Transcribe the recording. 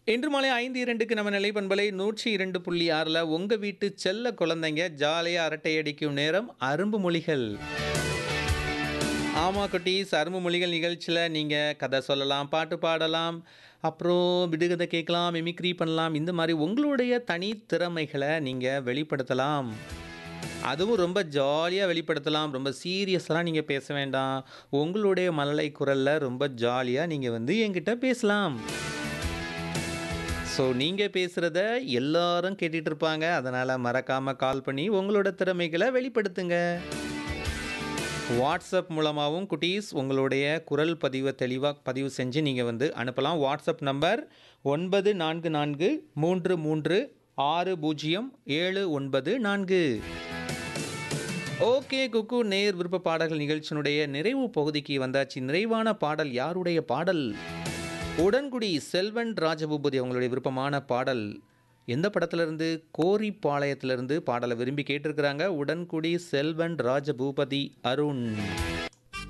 இன்று மாலை ஐந்து இரண்டுக்கு நம்ம நிலை பண்பலை நூற்றி இரண்டு புள்ளி ஆறில் உங்கள் வீட்டு செல்ல குழந்தைங்க ஜாலியாக அரட்டை அடிக்கும் நேரம் அரும்பு மொழிகள் ஆமா குட்டீஸ் அரும்பு மொழிகள் நிகழ்ச்சியில் நீங்கள் கதை சொல்லலாம் பாட்டு பாடலாம் அப்புறம் விடுகதை கேட்கலாம் மிமிக்ரி பண்ணலாம் இந்த மாதிரி உங்களுடைய தனித்திறமைகளை நீங்கள் வெளிப்படுத்தலாம் அதுவும் ரொம்ப ஜாலியாக வெளிப்படுத்தலாம் ரொம்ப சீரியஸாக நீங்கள் பேச வேண்டாம் உங்களுடைய மழலை குரலில் ரொம்ப ஜாலியாக நீங்கள் வந்து என்கிட்ட பேசலாம் ஸோ நீங்கள் பேசுகிறத எல்லாரும் கேட்டுட்டு இருப்பாங்க அதனால் மறக்காமல் கால் பண்ணி உங்களோட திறமைகளை வெளிப்படுத்துங்க வாட்ஸ்அப் மூலமாகவும் குட்டீஸ் உங்களுடைய குரல் பதிவை தெளிவாக பதிவு செஞ்சு நீங்கள் வந்து அனுப்பலாம் வாட்ஸ்அப் நம்பர் ஒன்பது நான்கு நான்கு மூன்று மூன்று ஆறு பூஜ்ஜியம் ஏழு ஒன்பது நான்கு ஓகே குக்கு நேர் விருப்ப பாடல்கள் நிகழ்ச்சியினுடைய நிறைவு பகுதிக்கு வந்தாச்சு நிறைவான பாடல் யாருடைய பாடல் உடன்குடி செல்வன் ராஜபூபதி அவங்களுடைய விருப்பமான பாடல் எந்த படத்திலிருந்து கோரிப்பாளையத்திலிருந்து பாடலை விரும்பி கேட்டிருக்கிறாங்க உடன்குடி செல்வன் ராஜபூபதி அருண்